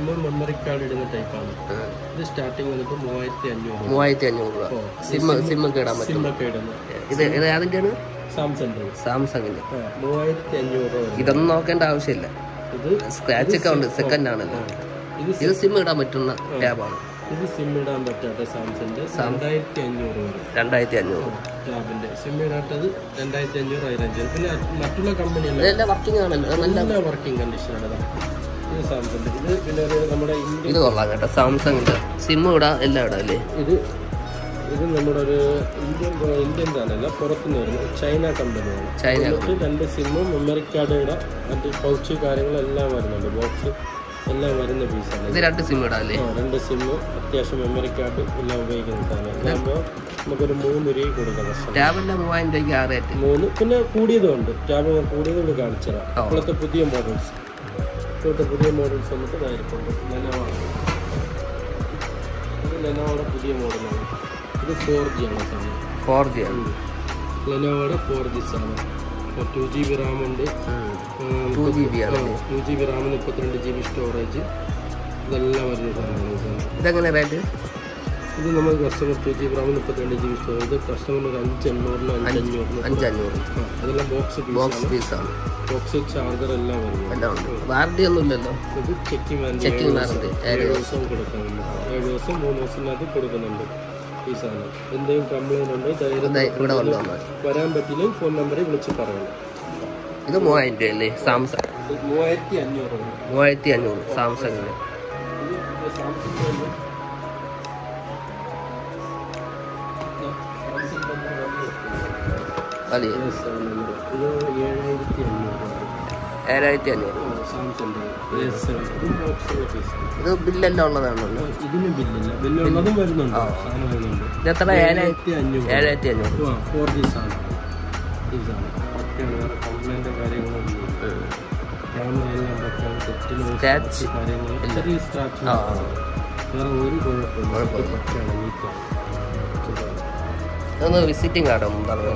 Sim memory card ഇടുന്ന ടൈപ്പാണ് ഇത് സ്റ്റാർട്ടിങ് വന്നിട്ട് മൂവായിരത്തി അഞ്ഞൂറ് മൂവായിരത്തി അഞ്ഞൂറ് രൂപ സിമ്മ് സിമ്മൊക്കെ ഇടാൻ പറ്റും സിമ്മൊക്കെ ഇടുന്നത് ഇത് ഇത് ഏതിൻ്റെയാണ് സാംസങ് സാംസങ്ങിന്റെ മൂവായിരത്തി അഞ്ഞൂറ് രൂപ വരും. ഇതൊന്നും നോക്കേണ്ട ആവശ്യമില്ല ഇത് സ്ക്രാച്ച് ഒക്കെ ഉണ്ട് സെക്കൻഡ് ആണല്ലോ ഇത് ഇത് സിം ഇടാൻ പറ്റുന്ന ടാബാണ് ഇത് സിം ഇടാൻ പറ്റാത്ത സാംസങ്ങിന്റെ രണ്ടായിരത്തി അഞ്ഞൂറ് വരും രണ്ടായിരത്തി അഞ്ഞൂറ് ടാബിന്റെ സിം ഇടാത്തത് രണ്ടായിരത്തി അഞ്ഞൂറ് ആയിരം പിന്നെ മറ്റുള്ള കമ്പനിയെല്ലാം ഇതെല്ലാം വർക്കിംഗ് ആണല്ലോ അത് നല്ല നല്ല വർക്കിംഗ് കണ്ടീഷനാണ് ഇത് സാംസങ് ഇത് പിന്നെ ഒരു നമ്മുടെ ഇന്ത്യ ഇത് കൊള്ളാം കേട്ടോ സാംസങ്ങിന്റെ സിം ഇടാം എല്ലാം ഇടാം അല്ലേ ഇത് ഇത് നമ്മുടെ ഒരു ഇന്ത്യൻ ഇന്ത്യൻ താനല്ല പുറത്തുനിന്ന് വരുന്നത് ചൈന കമ്പനിയാണ് ചൈന എന്നിട്ട് രണ്ട് സിമ്മും മെമ്മറി കാർഡ് ഇടാം മറ്റ് പൗച്ച് കാര്യങ്ങളെല്ലാം വരുന്നുണ്ട് ബോക്സ് എല്ലാം വരുന്ന പീസാണ് ഇത് രണ്ട് സിം ഇടാം അല്ലേ ആ, രണ്ട് സിമ്മ് അത്യാവശ്യം മെമ്മറി കാർഡ് എല്ലാം ഉപയോഗിക്കുന്ന സാധനം ഇതാകുമ്പോൾ നമുക്കൊരു മൂന്ന് രൂപ കൊടുക്കാം കസ്റ്റമർ ടാബെല്ലാം മൂവായിരം രൂപയ്ക്ക് ആ റേറ്റ് മൂന്ന് പിന്നെ കൂടിയതുണ്ട് ടാബ് ഞാൻ കൂടിയതുകൊണ്ട് കാണിച്ചുതരാം ഓ. ഇപ്പോഴത്തെ പുതിയ മോഡൽസ് ഇപ്പോഴത്തെ പുതിയ മോഡൽസ് വന്നിട്ട് ഇതായിരിക്കും ലെനോവാണ് ഇത് ലെനോവയുടെ പുതിയ മോഡലാണ് ഇത് ഫോർ ജി ആണ് സാധനം ഫോർ ജി ആണ് ലെനോവയുടെ ഫോർ ജി സാധനം ഇപ്പോൾ ടു ജി ബി റാം ഉണ്ട് ടു ജി ബി ആണ് ടു ജി ബി റാം മുപ്പത്തിരണ്ട് ജി ബി സ്റ്റോറേജ് ഇതെല്ലാം വരുന്ന സാധനമാണ് ഈ സാധനം ഇതെങ്ങനെ റേറ്റ് ഇത് നമ്മൾ customer two G B RAM മുപ്പത്തിരണ്ട് ജി ബി സ്റ്റോറേജ് ഇത് കസ്റ്റമറിന് ഒരു അഞ്ച് എണ്ണൂറിന് അഞ്ച് അഞ്ഞൂറിന് അഞ്ചഞ്ഞൂറ് ആ, അതെല്ലാം ബോക്സ് ബോക്സ് പീസാണ് പീസാണ് ബോക്സ് ചാർജർ എല്ലാം വരുന്നു എല്ലാം ഉണ്ട് വാറണ്ടി ഒന്നും ഇല്ലല്ലോ ഇത് ചെക്കിംഗ് വാറണ്ടി ചെക്കിംഗ് വാറണ്ടി ഏഴ് ദിവസം കൊടുക്കുന്നുണ്ട് ഏഴ് ദിവസം മൂന്ന് ദിവസത്തിനകത്ത് കൊടുക്കുന്നുണ്ട് ഈ സാധനം എന്തെങ്കിലും കംപ്ലൈന്റ് ഉണ്ടെങ്കിൽ ധൈര്യം ദേ ഇവിടെ കൊണ്ടുവന്നാൽ വരാൻ പറ്റില്ലെങ്കിൽ ഫോൺ നമ്പറിൽ വിളിച്ച് പറയണം ഇത് മൂവായിരം രൂപ അല്ലേ സാംസങ് ഇത് മൂവായിരത്തി അഞ്ഞൂറ് രൂപ മൂവായിരത്തി അഞ്ഞൂറ് സാംസങ്ങിന് ഇത് സാംസങ് തന്നെ. സാംസങ് തന്നെ വേറെ അല്ലേ ഒരു സാധനം ഉണ്ട്. ഇത് ഏഴായിരത്തി അഞ്ഞൂറ് രൂപ ഏഴായിരത്തി അഞ്ഞൂറ് സാംസങ് ഇത് ബോക്സിലെ പീസാണ് ഇത് ബില്ലെല്ലാം ഉള്ളതാണല്ലോ ഇതിന് ബില്ലില്ല ബില്ലുള്ളതും വരുന്നുണ്ട് സാധനം വരുന്നുണ്ട് ഇത് എത്ര ഏഴായിരത്തി ഏഴായിരത്തി അഞ്ഞൂറ് ഏഴായിരത്തി അഞ്ഞൂറ് ഫോർ ജി സാധനം ഈ സാധനം പക്കയാണ് വേറെ കംപ്ലൈൻറ്റോ കാര്യങ്ങളൊന്നും ഇല്ല ക്യാമറ എല്ലാം പക്കയാണ് സെറ്റിന് സ്ക്രാച്ച് കാര്യങ്ങൾ ചെറിയ സ്ക്രാച്ച് ആ വേറെ ഒരു കുഴപ്പമില്ല പക്കയാണ് നീറ്റാണ് ഇതൊന്ന് വിസിറ്റിംഗ് കാർഡ് ഒന്നും പറഞ്ഞു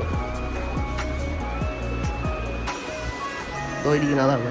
ഇരിക്കുന്ന അതാണ്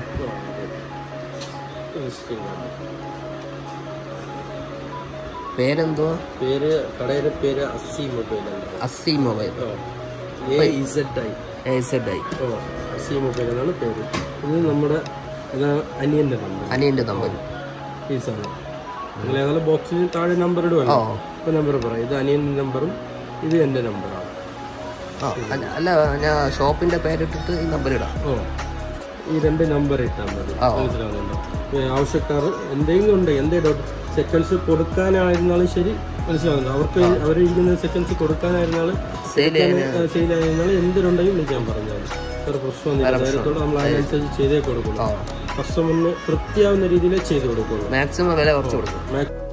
പേരെന്തോ പേര് കടയുടെ പേര് അസി മൊബൈൽ ആണ് അസി mobile A Z I Z I O അസി മൊബൈൽ എന്നാണ് പേര് ഇത് നമ്മുടെ ഇതാണ് അനിയൻ്റെ നമ്പർ അനിയൻ്റെ നമ്പർ ഈ സാധനം നിങ്ങൾ ഏതായാലും ബോക്സിന് താഴെ നമ്പർ ഓ ഇടുവല്ലോ ഇപ്പൊ നമ്പർ പറയാം ഇത് അനിയൻ്റെ നമ്പറും ഇത് എൻ്റെ നമ്പറാണ് ആ അല്ല അല്ല ഞാൻ ഷോപ്പിന്റെ പേരിട്ടിട്ട് ഈ നമ്പർ ഇടാം ഓ ഈ രണ്ട് നമ്പർ ഇട്ടാൽ മതി ആ. മനസ്സിലാവുന്നുണ്ടോ ഈ ആവശ്യക്കാർ എന്തെങ്കിലും ഉണ്ട് എന്തെങ്കിലും സെക്കൻഡ്സ് കൊടുക്കാനായിരുന്നാലും ശരി മനസ്സിലാവുന്നുണ്ടോ അവർക്ക് അവർ ഇരിക്കുന്ന സെക്കൻഡ്സ് കൊടുക്കാനായിരുന്നാലും സെയിൽ ചെയ്യാൻ സെയിൽ ആയിരുന്നാലും എന്തിനുണ്ടെങ്കിലും വിളിക്കാൻ പറഞ്ഞാൽ ഒരു പ്രശ്നമൊന്നുമില്ല നേരത്തോടെ നമ്മൾ അതിനനുസരിച്ച് ചെയ്തേ കൊടുക്കുള്ളൂ ആ കസ്റ്റമറിന് തൃപ്തിയാവുന്ന രീതിയിലേ ചെയ്ത് കൊടുക്കുള്ളൂ മാക്സിമം വില കുറച്ച് കൊടുക്കും മാക്സ്